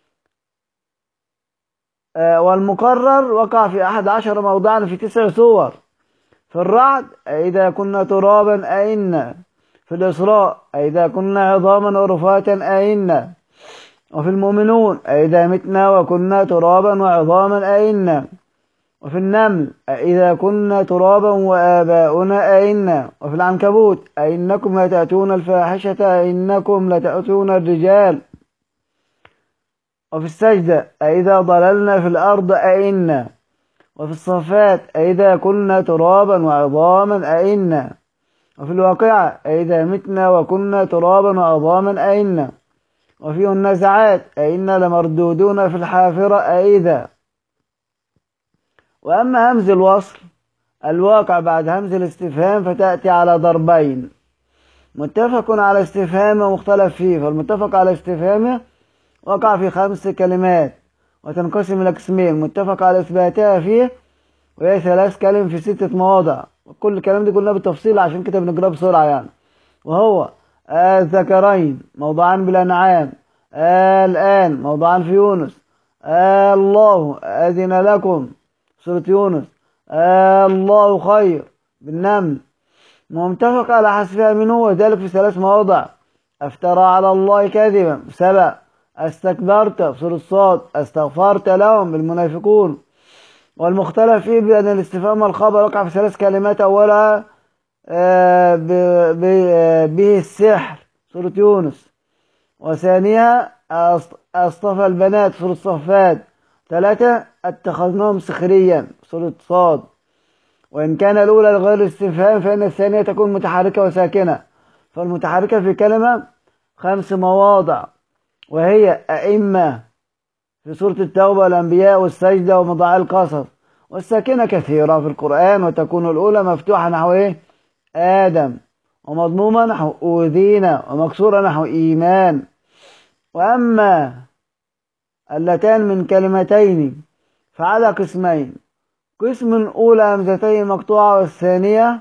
والمقرر وقع في أحد عشر موضعا في تسع صور في الرعد إذا كنا ترابا أئنا في الإسراء إذا كنا عظاما ورفاتا أئنا وفي المؤمنون إذا متنا وكنا ترابا وعظاما أئنا وفي النمل أئذا كنا ترابا وآباؤنا أئنا وفي العنكبوت أئنكم لتأتون الفاحشة أئنكم لتأتون الرجال وفي السجدة أئذا ضللنا في الأرض أئنا وفي الصفات أئذا كنا ترابا وعظاما أئنا وفي الواقعة أئذا متنا وكنا ترابا وعظاما أئنا وفي النزعات أئنا لمردودون في الحافرة أئذا وأما همز الوصل الواقع بعد همز الاستفهام فتأتي على ضربين متفق على استفهامه ومختلف فيه فالمتفق على استفهامه وقع في خمس كلمات وتنقسم إلى قسمين متفق على إثباتها فيه وهي ثلاث كلم في ستة مواضع كل الكلام دي قلنا بالتفصيل عشان كده بنقراه بسرعة يعني وهو الذكرين موضعان بالأنعام الآن موضعان في يونس الله أذن لكم سورة يونس الله خير بالنمل متفق على حذفها منه وذلك في ثلاث مواضع افترى على الله كذبا سبع استكبرت في سورة صاد استغفرت لهم بالمنافقون والمختلف فيه بأن الاستفهام والخبر وقع في ثلاث كلمات أولها به السحر سورة يونس وثانيها أصطفى البنات سورة صفات ثلاثة اتخذناهم سخريا سورة صاد وإن كان الأولى لغير استفهام فإن الثانية تكون متحركة وساكنة فالمتحركة في كلمة خمس مواضع وهي أئمة في سورة التوبة والأنبياء والسجدة ومضاعي القصص والساكنة كثيرة في القرآن وتكون الأولى مفتوحة نحو إيه؟ آدم ومضمومة نحو أوذينا ومكسورة نحو إيمان وأما اللتان من كلمتين فعلى قسمين قسم أولى همزتين مقطوعة والثانية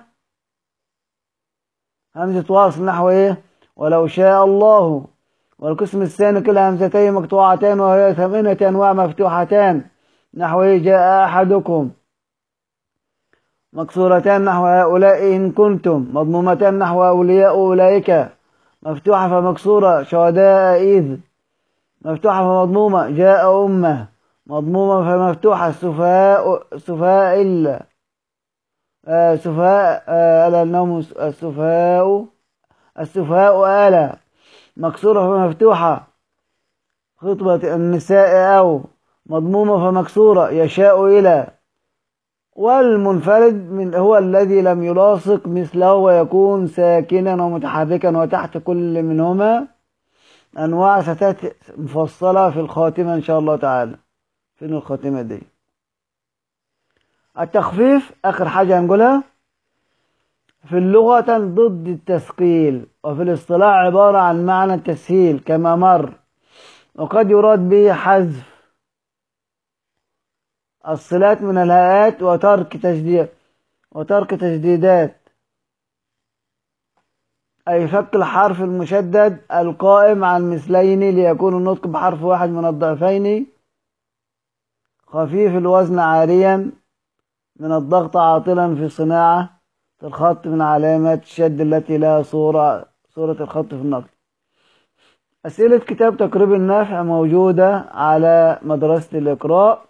همزة واصل نحو إيه ولو شاء الله والقسم الثاني كلا همزتين مقطوعتان وهي ثمانية أنواع مفتوحتان نحو إيه جاء أحدكم مكسورتان نحو هؤلاء إن كنتم مضمومتان نحو أولياء أولئك مفتوحة فمكسورة شهداء إذ مفتوحة فمضمومة جاء أمة مضمومة فمفتوحة السفهاء السفهاء إلا آه سفهاء آه ألا النوم السفهاء السفهاء آلا مكسورة فمفتوحة خطبة النساء أو مضمومة فمكسورة يشاء إلى والمنفرد من هو الذي لم يلاصق مثله ويكون ساكنا ومتحركا وتحت كل منهما أنواع ستأتي مفصلة في الخاتمة إن شاء الله تعالى فين الخاتمة دي التخفيف آخر حاجة هنقولها في اللغة ضد التثقيل وفي الاصطلاح عبارة عن معنى التسهيل كما مر وقد يراد به حذف الصلات من الهاءات وترك تجديد وترك تجديدات أي فك الحرف المشدد القائم عن مثلين ليكون النطق بحرف واحد من الضعفين خفيف الوزن عاريا من الضغط عاطلا في صناعة الخط من علامات الشد التي لها صورة صورة الخط في النقل أسئلة كتاب تقريب النفع موجودة على مدرسة الإقراء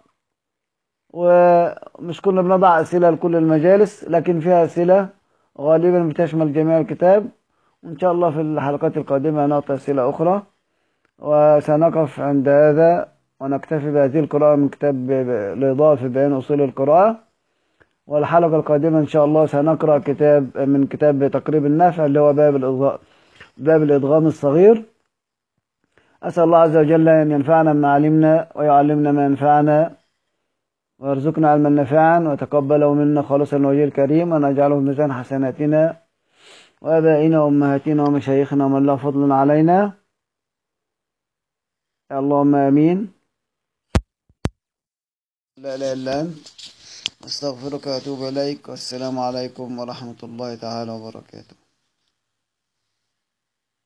ومش كنا بنضع أسئلة لكل المجالس لكن فيها أسئلة غالبا بتشمل جميع الكتاب وإن شاء الله في الحلقات القادمة نعطي أسئلة أخرى وسنقف عند هذا ونكتفي بهذه القراءة من كتاب الإضاءة في بيان أصول القراءة والحلقة القادمة إن شاء الله سنقرأ كتاب من كتاب تقريب النفع اللي هو باب الإضاءة باب الإدغام الصغير أسأل الله عز وجل أن ينفعنا بما علمنا ويعلمنا ما ينفعنا ويرزقنا علما نافعا ويتقبله منا خالصا وجه الكريم وأن يجعله في ميزان حسناتنا وآبائنا وأمهاتنا ومشايخنا ومن له فضل علينا اللهم آمين لا إله إلا أنت أستغفرك وأتوب إليك والسلام عليكم ورحمة الله تعالى وبركاته